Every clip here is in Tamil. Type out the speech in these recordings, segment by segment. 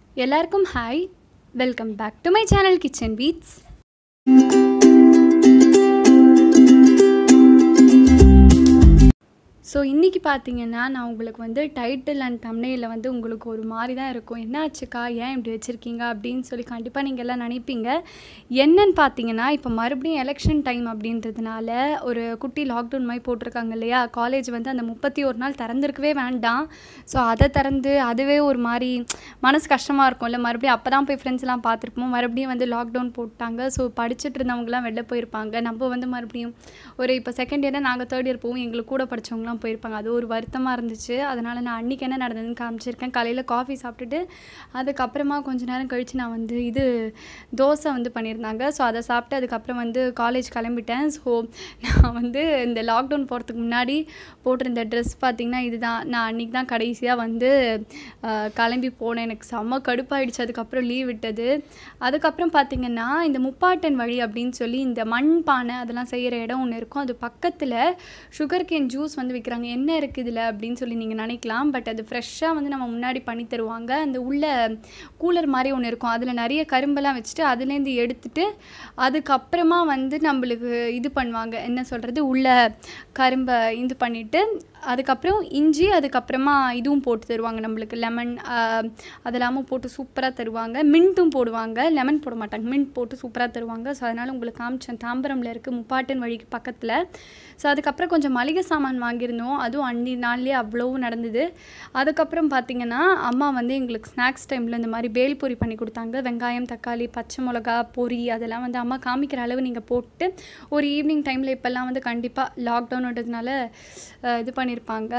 எல்லாருக்கும் hi welcome back to my channel kitchen beats so இன்றைக்கி பார்த்தீங்கன்னா நான் உங்களுக்கு வந்து டைட்டில் அண்ட் தம்னையில் வந்து உங்களுக்கு ஒரு மாதிரி தான் இருக்கும் என்ன ஆச்சுக்கா ஏன் இப்படி வச்சுருக்கீங்க அப்படின்னு சொல்லி கண்டிப்பாக நீங்கள் எல்லாம் நினைப்பீங்க என்னன்னு பார்த்தீங்கன்னா இப்போ மறுபடியும் எலெக்ஷன் டைம் அப்படின்றதுனால ஒரு குட்டி லாக்டவுன் மாதிரி போட்டிருக்காங்க இல்லையா காலேஜ் வந்து அந்த முப்பத்தி ஒரு நாள் திறந்துருக்கவே வேண்டாம் ஸோ அதை திறந்து அதுவே ஒரு மாதிரி மனசு கஷ்டமாக இருக்கும்ல மறுபடியும் அப்போ தான் போய் ஃப்ரெண்ட்ஸ்லாம் பார்த்துருப்போம் மறுபடியும் வந்து லாக்டவுன் போட்டாங்க ஸோ படிச்சுட்டு இருந்தவங்கலாம் வெளில போயிருப்பாங்க நம்ம வந்து மறுபடியும் ஒரு இப்போ செகண்ட் இயர் நாங்கள் தேர்ட் இயர் போவோம் எங்களுக்கு கூட படித்தவங்களாம் போயிருப்பாங்க அது ஒரு வருத்தமாக இருந்துச்சு அதனால் நான் அன்றைக்கி என்ன நடந்ததுன்னு காமிச்சிருக்கேன் காலையில் காஃபி சாப்பிட்டுட்டு அதுக்கப்புறமா கொஞ்ச நேரம் கழித்து நான் வந்து இது தோசை வந்து பண்ணியிருந்தாங்க ஸோ அதை சாப்பிட்டு அதுக்கப்புறம் வந்து காலேஜ் கிளம்பிட்டேன் ஸோ நான் வந்து இந்த லாக்டவுன் போகிறதுக்கு முன்னாடி போட்டிருந்த ட்ரெஸ் பார்த்திங்கன்னா இதுதான் நான் அன்றைக்கி தான் கடைசியாக வந்து அஹ், கிளம்பி போனேன் எனக்கு செம்ம கடுப்பாயிடுச்சு அதுக்கப்புறம் லீவ் விட்டது அதுக்கப்புறம் பார்த்திங்கன்னா இந்த முப்பாட்டன் வழி அப்படின்னு சொல்லி இந்த மண் பானை அதெல்லாம் செய்கிற இடம் ஒன்று இருக்கும் அது பக்கத்தில் சுகர் கேன் ஜூஸ் வந்து விற்கிறாங்க என்ன இருக்குது இதில் அப்படின்னு சொல்லி நீங்கள் நினைக்கலாம் பட் அது ஃப்ரெஷ்ஷாக வந்து நம்ம முன்னாடி பண்ணி தருவாங்க அந்த உள்ள கூலர் மாதிரி ஒன்று இருக்கும் அதில் நிறைய கரும்பெல்லாம் வச்சுட்டு அதுலேருந்து எடுத்துட்டு அதுக்கப்புறமா வந்து நம்மளுக்கு இது பண்ணுவாங்க என்ன சொல்கிறது உள்ள கரும்பை இது பண்ணிவிட்டு அதுக்கப்புறம் இஞ்சி அதுக்கப்புறமா இதுவும் போட்டு தருவாங்க நம்மளுக்கு லெமன் அதெல்லாமும் போட்டு சூப்பராக தருவாங்க மின்ட்டும் போடுவாங்க லெமன் போட மாட்டாங்க மின்ட் போட்டு சூப்பராக தருவாங்க ஸோ அதனால் உங்களுக்கு காமிச்சேன் தாம்பரமில் இருக்குது முப்பாட்டன் வழிக்கு பக்கத்தில் ஸோ அதுக்கப்புறம் கொஞ்சம் மளிகை சாமான் வாங்கியிருந்தோம் அதுவும் அன்னி நாள்லேயே அவ்வளவும் நடந்தது அதுக்கப்புறம் பார்த்திங்கன்னா அம்மா வந்து எங்களுக்கு ஸ்நாக்ஸ் டைமில் இந்த மாதிரி பேல்பூரி பண்ணி கொடுத்தாங்க வெங்காயம் தக்காளி பச்சை மிளகா பொரி அதெல்லாம் வந்து அம்மா காமிக்கிற அளவு நீங்கள் போட்டு ஒரு ஈவினிங் டைமில் இப்போல்லாம் வந்து கண்டிப்பாக லாக்டவுன்றதுனால அஹ், இது பண்ணியிருப்பாங்க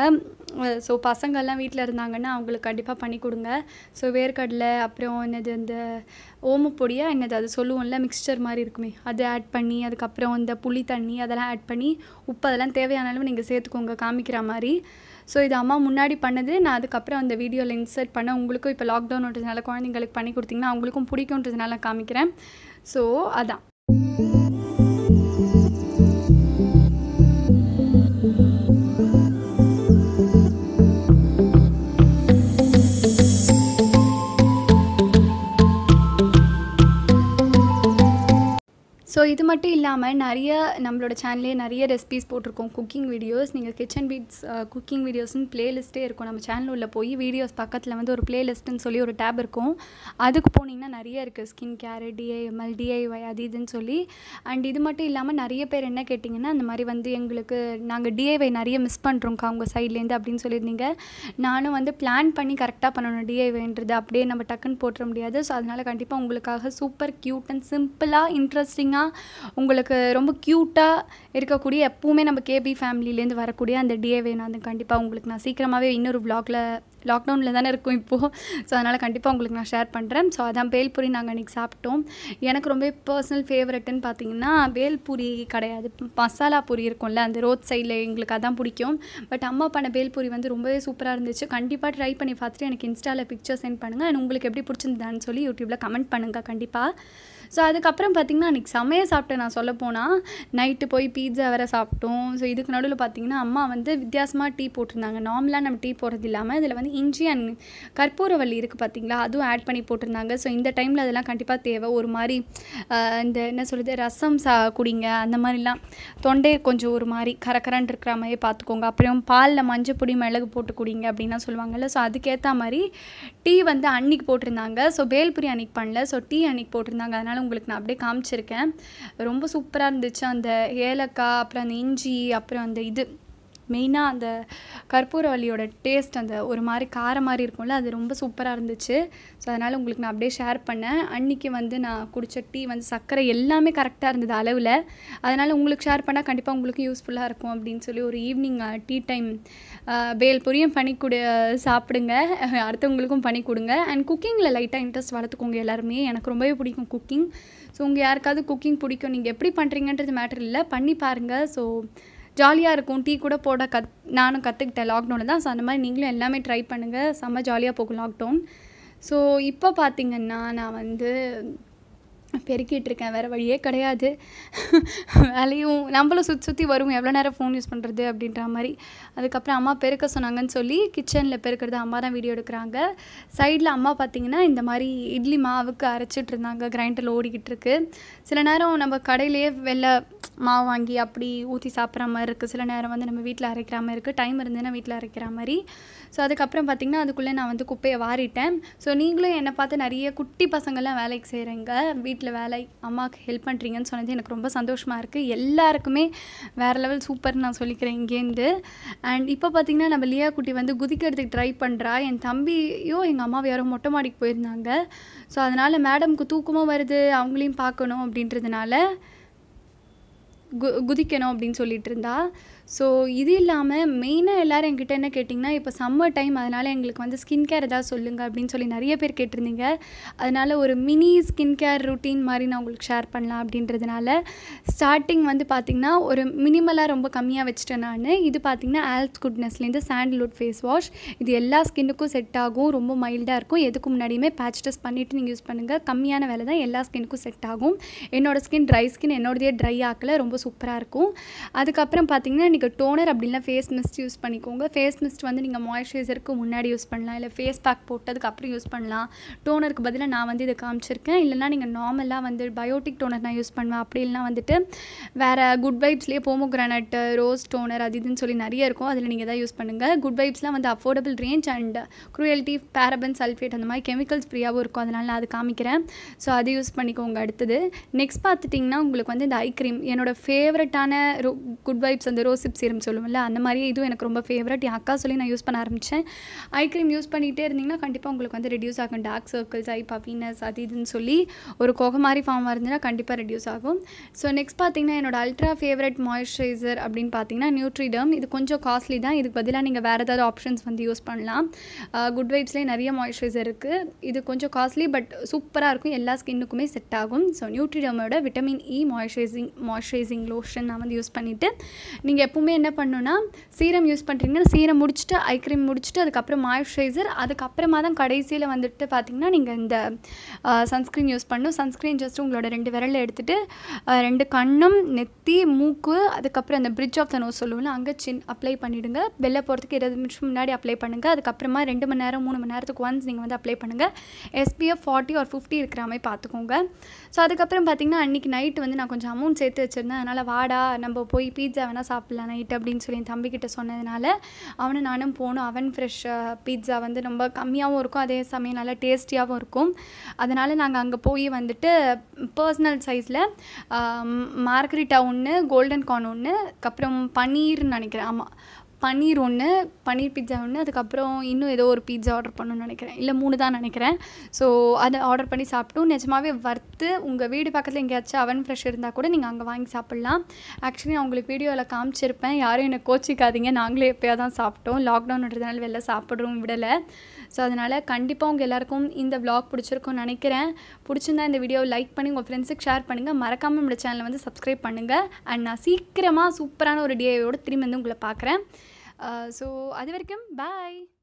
ஸோ பசங்கள்லாம் வீட்டில் இருந்தாங்கன்னா அவங்களுக்கு கண்டிப்பாக பண்ணி கொடுங்க ஸோ வேர்க்கடலை அப்புறம் என்னது இந்த ஓமப்பொடியா என்னது அது சொல்லுவோம்ல மிக்ஸ்சர் மாதிரி இருக்குமே அது ஆட் பண்ணி அதுக்கப்புறம் இந்த புளி தண்ணி அதெல்லாம் ஆட் பண்ணி உப்பு அதெல்லாம் தேவையான அளவு நீங்கள் சேர்த்துக்கோங்க காமிக்கிற மாதிரி ஸோ இது அம்மா முன்னாடி பண்ணது நான் அதுக்கப்புறம் அந்த வீடியோவில் இன்சர்ட் பண்ண உங்களுக்கும் இப்போ லாக்டவுன்றதுனால குழந்தைங்களுக்கு பண்ணி கொடுத்தீங்கன்னா அவங்களுக்கும் பிடிக்குன்றதுனால காமிக்கிறேன் ஸோ அதான் ஸோ இது மட்டும் இல்லாமல் நிறைய நம்மளோட சேனல்லே நிறைய ரெசிபிஸ் போட்டிருக்கோம் குக்கிங் வீடியோஸ் நீங்கள் கிச்சன் பீட்ஸ் குக்கிங் வீடியோஸ்னு பிளேலிஸ்ட்டே இருக்கும் நம்ம சேனல் உள்ள போய் வீடியோஸ் பக்கத்தில் வந்து ஒரு பிளேலிஸ்ட்டுன்னு சொல்லி ஒரு டேப் இருக்கும் அதுக்கு போனீங்கன்னா நிறைய இருக்குது ஸ்கின் கேர் டிஐஎம்எல் டிஐஒய் அது இதுன்னு சொல்லி அண்ட் இது மட்டும் இல்லாமல் நிறைய பேர் என்ன கேட்டிங்கன்னா அந்த மாதிரி வந்து எங்களுக்கு நாங்கள் டிஐஒய் நிறைய மிஸ் பண்ணுறோம்க்கா உங்கள் சைட்லேருந்து அப்படின்னு சொல்லியிருந்தீங்க நானும் வந்து பிளான் பண்ணி கரெக்டாக பண்ணணும் டிஐஒய்ன்றது அப்படியே நம்ம டக்குன்னு போட்டுற முடியாது ஸோ அதனால் கண்டிப்பாக உங்களுக்காக சூப்பர் க்யூட் அண்ட் சிம்பிளாக இன்ட்ரெஸ்டிங்காக உங்களுக்கு ரொம்ப க்யூட்டாக இருக்கக்கூடிய எப்பவுமே நம்ம கேபி ஃபேமிலிலேருந்து வரக்கூடிய அந்த டிஏவே நான் வந்து கண்டிப்பாக உங்களுக்கு நான் சீக்கிரமாகவே இன்னொரு vlogல லாக்டவுனில் தானே இருக்கும் இப்போது ஸோ அதனால் கண்டிப்பாக உங்களுக்கு நான் ஷேர் பண்ணுறேன் ஸோ அதான் பேல்பூரி நாங்கள் அன்றைக்கி சாப்பிட்டோம் எனக்கு ரொம்ப பர்சனல் ஃபேவரட்டுன்னு பார்த்தீங்கன்னா பேல்பூரி கிடையாது மசாலா பூரி இருக்கும்ல அந்த ரோட் சைடில் எங்களுக்கு அதான் பிடிக்கும் பட் அம்மா பண்ண பேல்பூரி வந்து ரொம்பவே சூப்பராக இருந்துச்சு கண்டிப்பாக ட்ரை பண்ணி பார்த்துட்டு எனக்கு இன்ஸ்டாவில் பிக்சர் சென்ட் பண்ணுங்கள் அண்ட் உங்களுக்கு எப்படி பிடிச்சிருந்தான்னு சொல்லி யூடியூப்பில் கமெண்ட் பண்ணுங்கள் கண்டிப்பாக ஸோ அதுக்கப்புறம் பார்த்திங்கன்னா அன்றைக்கி செமையாக சாப்பிட்டேன் நான் சொல்ல போனால் நைட்டு போய் பீட்சா வேறு சாப்பிட்டோம் ஸோ இதுக்கு நடுவில் பார்த்திங்கன்னா அம்மா வந்து வித்தியாசமாக டீ போட்டிருந்தாங்க நார்மலாக நம்ம டீ போடுறது இல்லாமல் இதில் வந்து இஞ்சி அண்ட் கற்பூரவள்ளி இருக்குது பார்த்தீங்களா அதுவும் ஆட் பண்ணி போட்டிருந்தாங்க ஸோ இந்த டைமில் அதெல்லாம் கண்டிப்பாக தேவை ஒரு மாதிரி ஆஹ், இந்த என்ன சொல்கிறது ரசம் சா குடிங்க அந்த மாதிரிலாம் தொண்டை கொஞ்சம் ஒரு மாதிரி கரகரன்னு இருக்கிற மாதிரி பார்த்துக்கோங்க அப்புறம் பாலில் மஞ்சள் பொடி மிளகு போட்டு குடிங்க அப்படின்லாம் சொல்லுவாங்கல்ல ஸோ அதுக்கேற்ற மாதிரி டீ வந்து அன்னைக்கு போட்டிருந்தாங்க ஸோ பேல்புரி அன்னைக்கு பண்ணல ஸோ டீ அன்னைக்கு போட்டிருந்தாங்க அதனால் உங்களுக்கு நான் அப்படியே காமிச்சிருக்கேன் ரொம்ப சூப்பராக இருந்துச்சு அந்த ஏலக்காய் அப்புறம் அந்த இஞ்சி அப்புறம் அந்த இது மெயினாக அந்த கற்பூரவல்லியோட டேஸ்ட் அந்த ஒரு மாதிரி காரம் மாதிரி இருக்கும்ல அது ரொம்ப சூப்பராக இருந்துச்சு ஸோ அதனால் உங்களுக்கு நான் அப்படியே ஷேர் பண்ணேன் அன்றைக்கி வந்து நான் குடித்த டீ வந்து சர்க்கரை எல்லாமே கரெக்டாக இருந்தது அளவில் அதனால் உங்களுக்கு ஷேர் பண்ணால் கண்டிப்பாக உங்களுக்கு யூஸ்ஃபுல்லாக இருக்கும் அப்படின்னு சொல்லி ஒரு ஈவினிங் டீ டைம் பேல் பொரியும் பண்ணி கொடு சாப்பிடுங்க அடுத்தவங்களுக்கும் பண்ணி கொடுங்க அண்ட் குக்கிங்கில் லைட்டாக இன்ட்ரெஸ்ட் வளர்த்துக்கோங்க எல்லாருமே எனக்கு ரொம்பவே பிடிக்கும் குக்கிங் ஸோ உங்கள் யாருக்காவது குக்கிங் பிடிக்கும் நீங்கள் எப்படி பண்ணுறீங்கன்றது மேட்டர் இல்லை பண்ணி பாருங்கள் ஸோ ஜாலியாக இருக்கும் டீ கூட போட கத் நானும் கற்றுக்கிட்டேன் லாக்டவுனில் தான் ஸோ அந்த மாதிரி நீங்களும் எல்லாமே ட்ரை பண்ணுங்கள் செம்ம ஜாலியாக போகும் லாக்டவுன் ஸோ இப்போ பார்த்தீங்கன்னா நான் வந்து நான் பெருக்கிட்டு இருக்கேன் வேறு வழியே கிடையாது வேலையும் நம்மளும் சுற்றி சுற்றி வரும் எவ்வளோ நேரம் ஃபோன் யூஸ் பண்ணுறது அப்படின்ற மாதிரி அதுக்கப்புறம் அம்மா பெருக்க சொன்னாங்கன்னு சொல்லி கிச்சனில் பெருக்கிறது அம்மா தான் வீடியோ எடுக்கிறாங்க சைடில் அம்மா பார்த்தீங்கன்னா இந்த மாதிரி இட்லி மாவுக்கு அரைச்சிட்டு இருந்தாங்க கிரைண்டரில் ஓடிக்கிட்டு இருக்கு சில நேரம் நம்ம கடையிலேயே வெளில மாவு வாங்கி அப்படி ஊற்றி சாப்பிட்ற மாதிரி இருக்குது சில நேரம் வந்து நம்ம வீட்டில் அரைக்கிற மாதிரி இருக்குது டைம் இருந்ததுன்னா வீட்டில் அரைக்கிற மாதிரி ஸோ அதுக்கப்புறம் பார்த்திங்கன்னா அதுக்குள்ளே நான் வந்து குப்பையை வாரிட்டேன் ஸோ நீங்களும் என்னை பார்த்து நிறைய குட்டி பசங்கள்லாம் வேலைக்கு செய்கிறீங்க வீட்டில் வேலை அம்மாவுக்கு ஹெல்ப் பண்ணுறீங்கன்னு சொன்னது எனக்கு ரொம்ப சந்தோஷமாக இருக்குது எல்லாருக்குமே வேறு லெவல் சூப்பர்னு நான் சொல்லிக்கிறேன் இங்கேருந்து அண்ட் இப்போ பார்த்திங்கன்னா நம்ம லியா குட்டி வந்து குதிக்கிறதுக்கு ட்ரை பண்ணுறா என் தம்பியும் எங்கள் அம்மா யாரோ மொட்டை மாடிக்கு போயிருந்தாங்க ஸோ அதனால் மேடம்க்கு தூக்கமும் வருது அவங்களையும் பார்க்கணும் அப்படின்றதுனால கு குதிக்கணும் அப்படின்னு சொல்லிட்டு இருந்தா ஸோ இது இல்லாமல் மெயினாக எல்லோரும் என்கிட்ட என்ன கேட்டிங்கன்னா இப்போ சம்மர் டைம் அதனால் எங்களுக்கு வந்து ஸ்கின் கேர் ஏதாவது சொல்லுங்கள் அப்படின்னு சொல்லி நிறைய பேர் கேட்டிருந்தீங்க அதனால் ஒரு மினி ஸ்கின் கேர் ருட்டீன் மாதிரி நான் உங்களுக்கு ஷேர் பண்ணலாம் அப்படின்றதுனால ஸ்டார்டிங் வந்து பார்த்திங்கன்னா ஒரு மினிமலாக ரொம்ப கம்மியாக வச்சுட்டேன் நான் இது பார்த்திங்கன்னா ஆல்ஸ் குட்னஸ்லேருந்து சாண்டில்வுட் ஃபேஸ் வாஷ் இது எல்லா ஸ்கின்னுக்கும் செட் ஆகும் ரொம்ப மைல்டாக இருக்கும் எதுக்கு முன்னாடியுமே பேட்ச் டெஸ்ட் பண்ணிவிட்டு நீங்கள் யூஸ் பண்ணுங்கள் கம்மியான விலை தான் எல்லா ஸ்கின்னுக்கும் செட் ஆகும் என்னோடய ஸ்கின் ட்ரை ஸ்கின் என்னோடதே ட்ரை ஆக்கல ரொம்ப சூப்பராக இருக்கும் அதுக்கப்புறம் பார்த்தீங்கன்னா நீங்கள் டோனர் அப்படின்னா ஃபேஸ் மிஸ்ட் யூஸ் பண்ணிக்கோங்க ஃபேஸ் மிஸ்ட் வந்து நீங்கள் மாய்ஸ்சரைசருக்கு முன்னாடி யூஸ் பண்ணலாம் இல்லை ஃபேஸ் பேக் போட்டதுக்கு அப்புறம் யூஸ் பண்ணலாம் டோனருக்கு பதிலாக நான் வந்து இதை காமிச்சிருக்கேன் இல்லைனா நீங்கள் நார்மலாக வந்து பயோட்டிக் டோனர் நான் யூஸ் பண்ணுவேன் அப்படி இல்லைனா வந்துட்டு வேறு குட் வைப்ஸ்லேயே போமோகிரானட் ரோஸ் டோனர் அது இதுன்னு சொல்லி நிறைய இருக்கும் அதில் நீங்கள் தான் யூஸ் பண்ணுங்கள் குட் வைப்ஸ்லாம் வந்து affordable range and cruelty paraben sulphate அந்த மாதிரி கெமிக்கல்ஸ் ஃப்ரீயாகவும் இருக்கும் அதனால் நான் அது காமிக்கிறேன் ஸோ அது யூஸ் பண்ணிக்கோங்க அடுத்தது நெக்ஸ்ட் பார்த்துட்டிங்கன்னா உங்களுக்கு வந்து இந்த ஐ க்ரீம் என்னோடய ஃபேவரட்டான ரோ குட் வைப்ஸ் அந்த ரோசிப் சீரம் சொல்லுவோம்ல அந்த மாதிரி இதுவும் எனக்கு ரொம்ப ஃபேவரட் என் அக்கா சொல்லி நான் யூஸ் பண்ண ஆரம்பித்தேன் ஐ க்ரீம் யூஸ் பண்ணிகிட்டே இருந்தீங்கன்னா கண்டிப்பாக உங்களுக்கு வந்து ரெடியூஸ் ஆகும் டார்க் சர்க்கிள்ஸ் ஐ பஃபினஸ் அது இதுன்னு சொல்லி ஒரு கொகை மாதிரி ஃபார்ம் இருந்ததுன்னா கண்டிப்பாக ரெடியூஸ் ஆகும் ஸோ நெக்ஸ்ட் பார்த்தீங்கன்னா என்னோட அல்ட்ரா ஃபேவரட் மாய்ஸ்சரைசர் அப்படின்னு பார்த்தீங்கன்னா நியூட்ரிடம் இது கொஞ்சம் காஸ்ட்லி தான் இதுக்கு பதிலாக நீங்கள் வேறு ஏதாவது ஆப்ஷன்ஸ் வந்து யூஸ் பண்ணலாம் குட் வைப்ஸ்லேயே நிறைய மாய்ஸ்சரைசர் இருக்குது இது கொஞ்சம் காஸ்ட்லி பட் சூப்பராக இருக்கும் எல்லா ஸ்கின்னுக்குமே செட் ஆகும் ஸோ நியூட்ரிடமோட vitamin E moisturising moisturising lotion நான் வந்து யூஸ் பண்ணிவிட்டு நீங்கள் எப்பவுமே என்ன பண்ணணும்னா சீரம் யூஸ் பண்ணுறீங்கன்னா சீரம் முடிச்சுட்டு ஐ க்ரீம் முடிச்சுட்டு அதுக்கப்புறம் மாய்ஸ்சரைசர் அதுக்கப்புறமா தான் கடைசியில் வந்துட்டு பார்த்தீங்கன்னா நீங்கள் இந்த சன்ஸ்க்ரீன் யூஸ் பண்ணணும் சன்ஸ்க்ரீன் ஜஸ்ட் உங்களோட ரெண்டு விரலில் எடுத்துகிட்டு ரெண்டு கண்ணும் நெத்தி மூக்கு அதுக்கப்புறம் அந்த பிரிட்ஜ் ஆஃப் த நோஸ் சொல்லுவோம்ல அங்கே சின் அப்ளை பண்ணிவிடுங்க வெளில போகிறதுக்கு இருபது நிமிஷம் முன்னாடி அப்ளை பண்ணுங்கள் அதுக்கப்புறமா ரெண்டு மணி நேரம் மூணு மணி நேரத்துக்கு ஒன்ஸ் நீங்கள் வந்து அப்ளை பண்ணுங்கள் எஸ்பிஎஃப் ஃபார்ட்டி ஒரு ஃபிஃப்டி இருக்கிற மாதிரி பார்த்துக்கோங்க ஸோ அதுக்கப்புறம் பார்த்தீங்கன்னா அன்றைக்கி நைட்டு வந்து நான் கொஞ்சம் அமௌண்ட் சேர்த்து வச்சுருந்தேன் அதனால் வாடா நம்ம போய் பீட்சா வேணால் சாப்பிட்லாம் நைட் அப்படின்னு சொல்லி என் தம்பிக்கிட்ட சொன்னதுனால அவனும் நானும் போனோம் அவன் ஃப்ரெஷ் பீட்சா வந்து ரொம்ப கம்மியாகவும் இருக்கும் அதே சமயம் நல்லா டேஸ்டியாகவும் இருக்கும் அதனால் நாங்கள் அங்கே போய் வந்துட்டு பர்சனல் சைஸில் மார்கரிட்டா ஒன்று கோல்டன் கார்ன் ஒன்று அதுக்கப்புறம் பன்னீர்னு நினைக்கிறேன் ஆமாம் பன்னீர் ஒன்று பன்னீர் பீட்சா ஒன்று அதுக்கப்புறம் இன்னும் ஏதோ ஒரு பீட்சா ஆர்டர் பண்ணணும்னு நினைக்கிறேன் இல்லை மூணு தான் நினைக்கிறேன் ஸோ அதை ஆர்டர் பண்ணி சாப்பிட்டோம் நிஜமாவே வறுத்து உங்கள் வீடு பக்கத்தில் எங்கேயாச்சும் அவன் ஃப்ரெஷ் இருந்தால் கூட நீங்கள் அங்கே வாங்கி சாப்பிட்லாம் ஆக்சுவலி நான் உங்களுக்கு வீடியோவில் காமிச்சிருப்பேன் யாரும் என்னை கோச்சிக்காதீங்க நாங்களே எப்போயா தான் சாப்பிட்டோம் லாக்டவுன்றதுனால வெளில சாப்பிட்றோம் விடலை ஸோ அதனால் கண்டிப்பாக உங்கள் எல்லாருக்கும் இந்த vlog பிடிச்சிருக்கும்னு நினைக்கிறேன் பிடிச்சிருந்தா இந்த வீடியோவை லைக் பண்ணி உங்கள் ஃப்ரெண்ட்ஸுக்கு ஷேர் பண்ணுங்கள் மறக்காமல் நம்மளோட சேனலை வந்து சப்ஸ்கிரைப் பண்ணுங்கள் அண்ட் நான் சீக்கிரமாக சூப்பரான ஒரு டிஏவோட திரும்பி வந்து உங்களை பார்க்குறேன் ஸோ அது வரைக்கும் பாய்